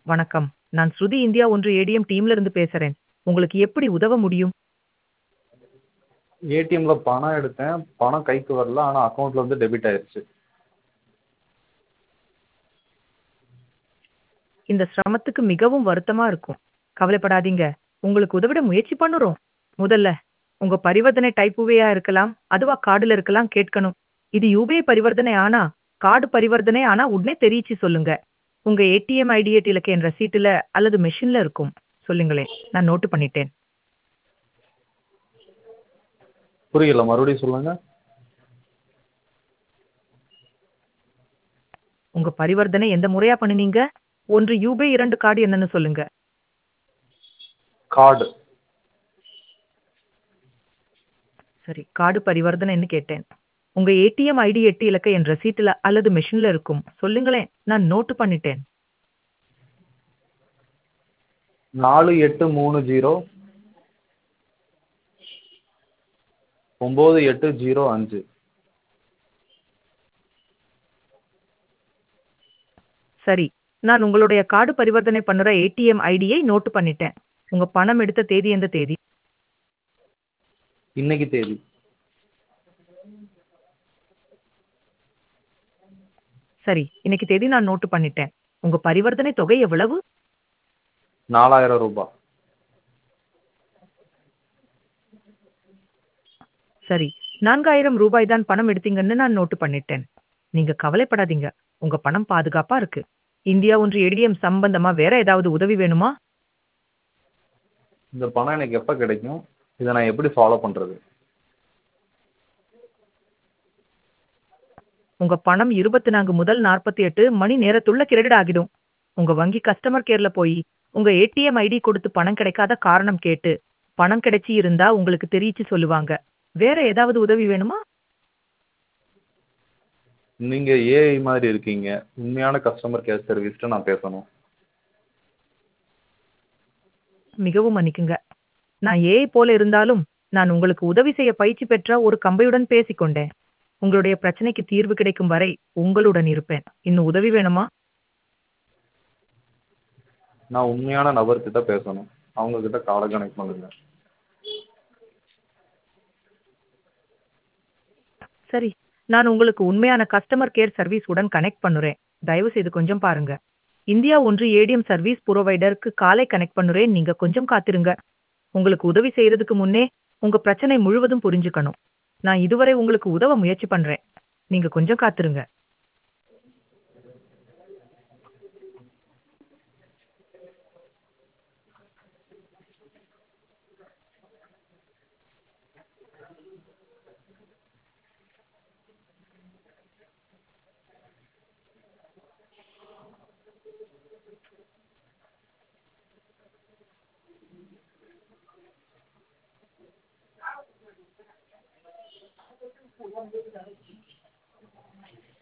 வணக்கம் நான் ஸ்ருதி இந்தியா ஒன்று ஏடிஎம் டீம்ல இருந்து பேசுறேன் உங்களுக்கு எப்படி உதவ முடியும் ஏடிஎம்ல பணம் எடுத்தேன் பணம் கைக்கு வரல ஆனால் அக்கௌண்ட்ல வந்து டெபிட் ஆயிருச்சு இந்த சிரமத்துக்கு மிகவும் வருத்தமா இருக்கும் கவலைப்படாதீங்க உங்களுக்கு உதவிட முயற்சி பண்ணுறோம் முதல்ல உங்க பரிவர்த்தனை டைப் யூபிஐயா இருக்கலாம் அதுவா கார்டுல இருக்கலாம் கேட்கணும் இது யூபிஐ பரிவர்த்தனை ஆனா கார்டு பரிவர்த்தனை ஆனா உடனே தெரிவிச்சு சொல்லுங்க உங்க ஏடிஎம் ஐடிஎட் இலக்க என் ரசீட்டுல அல்லது மெஷின்ல இருக்கும் சொல்லுங்களேன் நான் நோட்டு பண்ணிட்டேன் புரியல மறுபடியும் சொல்லுங்க உங்க பரிவர்த்தனை எந்த முறையா பண்ணுனீங்க ஒன்று யூபிஐ இரண்டு கார்டு என்னன்னு சொல்லுங்க கார்டு சரி கார்டு பரிவர்த்தனைன்னு கேட்டேன் உங்க ஏடிஎம் ஐடி எட்டு இலக்க என் ரசீட்டுல அல்லது மெஷின்ல இருக்கும் சொல்லுங்களேன் நான் நோட்டு பண்ணிட்டேன் நாலு எட்டு மூணு ஜீரோ ஒம்பது எட்டு ஜீரோ அஞ்சு சரி நான் உங்களுடைய கார்டு பரிவர்த்தனை பண்ணுற ஏடிஎம் ஐடியை நோட்டு பண்ணிட்டேன் உங்க பணம் எடுத்த தேதி எந்த தேதி இன்னைக்கு தேதி சரி இன்னைக்கு தேதி நான் நோட்டு பண்ணிட்டேன் உங்க பரிவர்த்தனை தொகை எவ்வளவு நாலாயிரம் ரூபாய் சரி நான்காயிரம் ரூபாய் தான் பணம் எடுத்தீங்கன்னு நான் நோட்டு பண்ணிட்டேன் நீங்க கவலைப்படாதீங்க உங்க பணம் பாதுகாப்பா இருக்கு இந்தியா ஒன்று ஏடிஎம் சம்பந்தமா வேற ஏதாவது உதவி வேணுமா இந்த பணம் எனக்கு எப்போ கிடைக்கும் இதை நான் எப்படி ஃபாலோ பண்ணுறது உங்க பணம் இருபத்தி நான்கு முதல் நாற்பத்தி எட்டு மணி நேரத்துள்ள கிரெடிட் ஆகிடும் உங்க வங்கி கஸ்டமர் கேர்ல போய் உங்க ஏடிஎம் ஐடி கொடுத்து பணம் கிடைக்காத காரணம் கேட்டு பணம் கிடைச்சி இருந்தா உங்களுக்கு தெரிவிச்சு சொல்லுவாங்க வேற ஏதாவது உதவி வேணுமா நீங்கள் ஏஐ மாதிரி இருக்கீங்க உண்மையான கஸ்டமர் கேர் சர்வீஸ்ட்டு நான் பேசணும் மிகவும் மன்னிக்குங்க நான் ஏஐ போல இருந்தாலும் நான் உங்களுக்கு உதவி செய்ய பயிற்சி பெற்ற ஒரு கம்பையுடன் பேசிக்கொண்டேன் உங்களுடைய பிரச்சனைக்கு தீர்வு கிடைக்கும் வரை உங்களுடன் இருப்பேன் இன்னும் உதவி வேணுமா நான் உண்மையான நபர்கிட்ட பேசணும் அவங்க கிட்ட காலை கனெக்ட் பண்ணுங்க சரி நான் உங்களுக்கு உண்மையான கஸ்டமர் கேர் சர்வீஸ் உடன் கனெக்ட் பண்ணுறேன் தயவு செய்து கொஞ்சம் பாருங்க இந்தியா ஒன்று ஏடிஎம் சர்வீஸ் புரோவைடருக்கு காலை கனெக்ட் பண்ணுறேன் நீங்க கொஞ்சம் காத்திருங்க உங்களுக்கு உதவி செய்யறதுக்கு முன்னே உங்க பிரச்சனை முழுவதும் புரிஞ்சுக்கணும் நான் இதுவரை உங்களுக்கு உதவ முயற்சி பண்றேன் நீங்க கொஞ்சம் காத்திருங்க